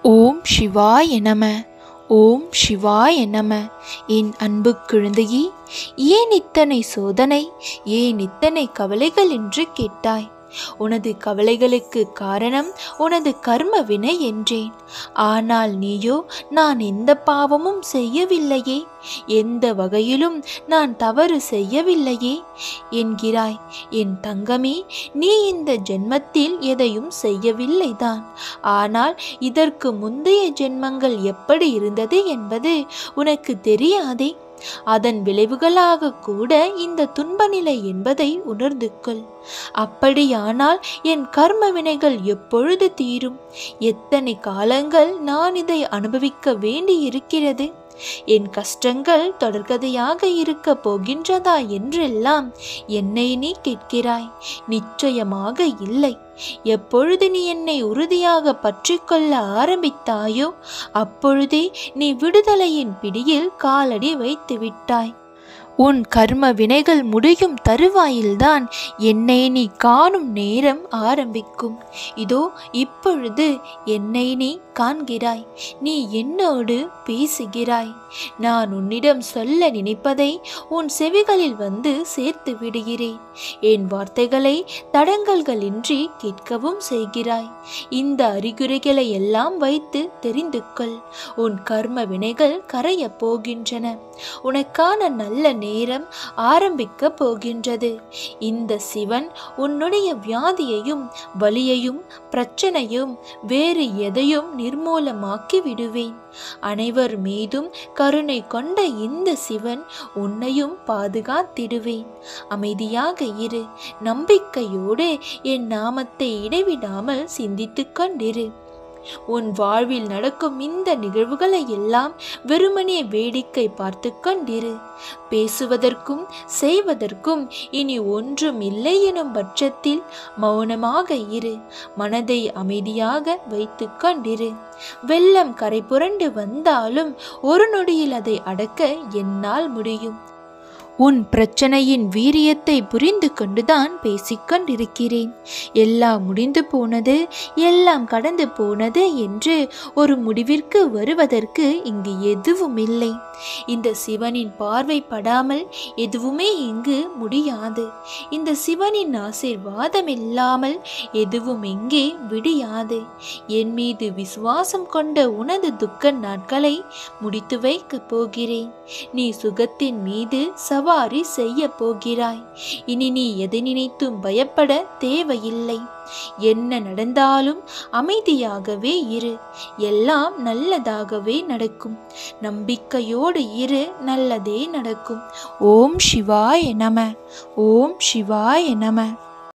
ஓம் சிவாய நம ஓம் சிவாய நம என் அன்பு குழந்தையே ஏன் இத்தனை சோதனை ஏன் இத்தனை கவலைகள் என்று கேட்டாய் உனது கவலைகளுக்கு காரணம் உனது கர்ம வினை என்றேன் ஆனால் நீயோ நான் எந்த பாவமும் செய்யவில்லையே எந்த வகையிலும் நான் தவறு செய்யவில்லையே என்கிறாய் என் தங்கமே நீ இந்த ஜென்மத்தில் எதையும் செய்யவில்லைதான் ஆனால் இதற்கு முந்தைய ஜென்மங்கள் எப்படி இருந்தது என்பது உனக்கு தெரியாதே அதன் விளைவுகளாக கூட இந்த துன்ப நிலை என்பதை உணர்ந்து கொள் அப்படியானால் என் கர்ம வினைகள் எப்பொழுது தீரும் எத்தனை காலங்கள் நான் இதை அனுபவிக்க வேண்டி இருக்கிறது என் கஷ்டங்கள் தொடர்கதையாக இருக்க போகின்றதா என்றெல்லாம் என்னை நீ கேட்கிறாய் நிச்சயமாக இல்லை எப்பொழுது நீ என்னை உறுதியாக பற்றி கொள்ள ஆரம்பித்தாயோ அப்பொழுதே நீ விடுதலையின் பிடியில் காலடி வைத்து விட்டாய் உன் கர்ம வினைகள் முடியும் தருவாயில்தான் என்னை நீ காணும் நேரம் ஆரம்பிக்கும் இதோ இப்பொழுது என்னை நீ காண்கிறாய் நீ என்னோடு பேசுகிறாய் நான் உன்னிடம் சொல்ல நினைப்பதை உன் செவிகளில் வந்து சேர்த்து விடுகிறேன் என் வார்த்தைகளை தடங்கல்களின்றி கேட்கவும் செய்கிறாய் இந்த அறிகுறிகளை எல்லாம் வைத்து தெரிந்து கொள் உன் கர்ம வினைகள் கரையப் போகின்றன உனக்கான நல்ல நேரம் ஆரம்பிக்க போகின்றது இந்த சிவன் உன்னுடைய வியாதியையும் வலியையும் பிரச்சனையும் வேறு எதையும் நிர்மூலமாக்கி விடுவேன் அனைவர் மீதும் கருணை கொண்ட இந்த சிவன் உன்னையும் பாதுகாத்திடுவேன் அமைதியாக இரு நம்பிக்கையோடு என் நாமத்தை இடைவிடாமல் சிந்தித்துக் கொண்டிரு உன் வாழ்வில் நடக்கும் இந்த நிகழ்வுகளை எல்லாம் வெறுமனே வேடிக்கை பார்த்து கொண்டிரு பேசுவதற்கும் செய்வதற்கும் இனி ஒன்றும் இல்லை எனும் பட்சத்தில் மௌனமாக இரு மனதை அமைதியாக வைத்து கொண்டிரு வெள்ளம் கரை புரண்டு வந்தாலும் ஒரு நொடியில் அதை அடக்க என்னால் முடியும் உன் பிரச்சனையின் வீரியத்தை புரிந்து கொண்டுதான் பேசிக்கொண்டிருக்கிறேன் எல்லாம் முடிந்து போனது எல்லாம் கடந்து போனது என்று ஒரு முடிவிற்கு வருவதற்கு இங்கு எதுவும் இல்லை இந்த சிவனின் பார்வை படாமல் எதுவுமே இங்கு முடியாது இந்த சிவனின் ஆசீர்வாதம் இல்லாமல் எதுவும் இங்கே விடியாது என் மீது விசுவாசம் கொண்ட உனது துக்க நாட்களை முடித்து வைக்கப் போகிறேன் நீ சுகத்தின் மீது சவாரி செய்ய போகிறாய் இனி நீ எதை நினைத்தும் பயப்பட தேவையில்லை என்ன நடந்தாலும் அமைதியாகவே இரு எல்லாம் நல்லதாகவே நடக்கும் நம்பிக்கையோடு இரு நல்லதே நடக்கும் ஓம் சிவாய நம ஓம் சிவாய நம